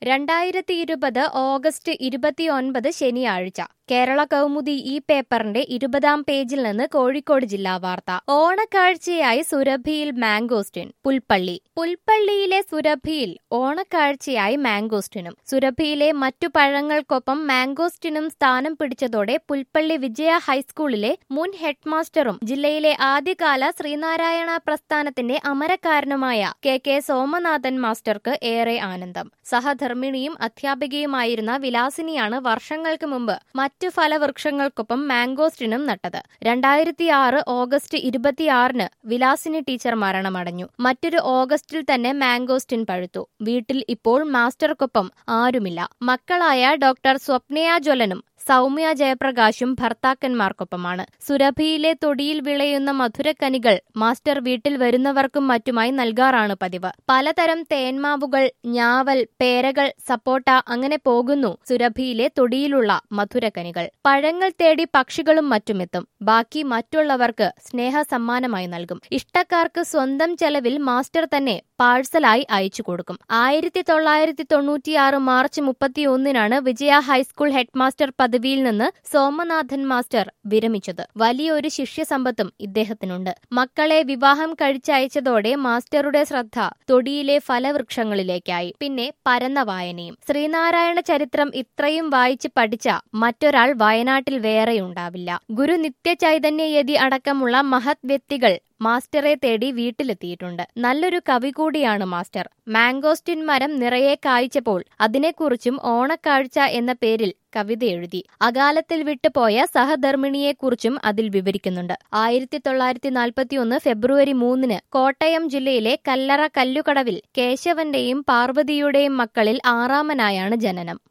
രണ്ടായിരത്തി ഇരുപത് ഓഗസ്റ്റ് ഇരുപത്തിയൊൻപത് ശനിയാഴ്ച കേരള കൗമുദി ഈ പേപ്പറിന്റെ ഇരുപതാം പേജിൽ നിന്ന് കോഴിക്കോട് ജില്ലാ വാർത്ത ഓണക്കാഴ്ചയായി സുരഭിയിൽ മാംഗോസ്റ്റിൻ പുൽപ്പള്ളി പുൽപ്പള്ളിയിലെ സുരഭിയിൽ ഓണക്കാഴ്ചയായി മാംഗോസ്റ്റിനും സുരഭിയിലെ മറ്റു പഴങ്ങൾക്കൊപ്പം മാംഗോസ്റ്റിനും സ്ഥാനം പിടിച്ചതോടെ പുൽപ്പള്ളി വിജയ ഹൈസ്കൂളിലെ മുൻ ഹെഡ്മാസ്റ്ററും ജില്ലയിലെ ആദ്യകാല ശ്രീനാരായണ പ്രസ്ഥാനത്തിന്റെ അമരക്കാരനുമായ കെ കെ സോമനാഥൻ മാസ്റ്റർക്ക് ഏറെ ആനന്ദം സഹധർമ്മിണിയും അധ്യാപികയുമായിരുന്ന വിലാസിനിയാണ് വർഷങ്ങൾക്ക് മുമ്പ് മറ്റു ഫലവൃക്ഷങ്ങൾക്കൊപ്പം മാംഗോസ്റ്റിനും നട്ടത് രണ്ടായിരത്തി ആറ് ഓഗസ്റ്റ് ഇരുപത്തിയാറിന് വിലാസിനി ടീച്ചർ മരണമടഞ്ഞു മറ്റൊരു ഓഗസ്റ്റിൽ തന്നെ മാംഗോസ്റ്റിൻ പഴുത്തു വീട്ടിൽ ഇപ്പോൾ മാസ്റ്റർക്കൊപ്പം ആരുമില്ല മക്കളായ ഡോക്ടർ സ്വപ്നയ ജ്വലനും സൗമ്യ ജയപ്രകാശും ഭർത്താക്കന്മാർക്കൊപ്പമാണ് സുരഭിയിലെ തൊടിയിൽ വിളയുന്ന മധുരക്കനികൾ മാസ്റ്റർ വീട്ടിൽ വരുന്നവർക്കും മറ്റുമായി നൽകാറാണ് പതിവ് പലതരം തേന്മാവുകൾ ഞാവൽ പേരകൾ സപ്പോട്ട അങ്ങനെ പോകുന്നു സുരഭിയിലെ തൊടിയിലുള്ള മധുരക്കനികൾ പഴങ്ങൾ തേടി പക്ഷികളും മറ്റുമെത്തും ബാക്കി മറ്റുള്ളവർക്ക് സ്നേഹ സമ്മാനമായി നൽകും ഇഷ്ടക്കാർക്ക് സ്വന്തം ചെലവിൽ മാസ്റ്റർ തന്നെ പാഴ്സലായി അയച്ചു കൊടുക്കും ആയിരത്തി തൊള്ളായിരത്തി തൊണ്ണൂറ്റിയാറ് മാർച്ച് മുപ്പത്തിയൊന്നിനാണ് വിജയ ഹൈസ്കൂൾ ഹെഡ്മാസ്റ്റർ പദവിയിൽ നിന്ന് സോമനാഥൻ മാസ്റ്റർ വിരമിച്ചത് വലിയൊരു ശിഷ്യസമ്പത്തും ഇദ്ദേഹത്തിനുണ്ട് മക്കളെ വിവാഹം കഴിച്ചയച്ചതോടെ മാസ്റ്ററുടെ ശ്രദ്ധ തൊടിയിലെ ഫലവൃക്ഷങ്ങളിലേക്കായി പിന്നെ പരന്ന വായനയും ശ്രീനാരായണ ചരിത്രം ഇത്രയും വായിച്ച് പഠിച്ച മറ്റൊരാൾ വയനാട്ടിൽ വേറെയുണ്ടാവില്ല ഗുരു നിത്യചൈതന്യയതി അടക്കമുള്ള മഹത് വ്യക്തികൾ മാസ്റ്ററെ തേടി വീട്ടിലെത്തിയിട്ടുണ്ട് നല്ലൊരു കവി കൂടിയാണ് മാസ്റ്റർ മാംഗോസ്റ്റിൻ മരം നിറയെ കായ്ച്ചപ്പോൾ അതിനെക്കുറിച്ചും ഓണക്കാഴ്ച എന്ന പേരിൽ കവിത എഴുതി അകാലത്തിൽ വിട്ടുപോയ സഹധർമ്മിണിയെക്കുറിച്ചും അതിൽ വിവരിക്കുന്നുണ്ട് ആയിരത്തി തൊള്ളായിരത്തി നാൽപ്പത്തിയൊന്ന് ഫെബ്രുവരി മൂന്നിന് കോട്ടയം ജില്ലയിലെ കല്ലറ കല്ലുകടവിൽ കേശവന്റെയും പാർവതിയുടെയും മക്കളിൽ ആറാമനായാണ് ജനനം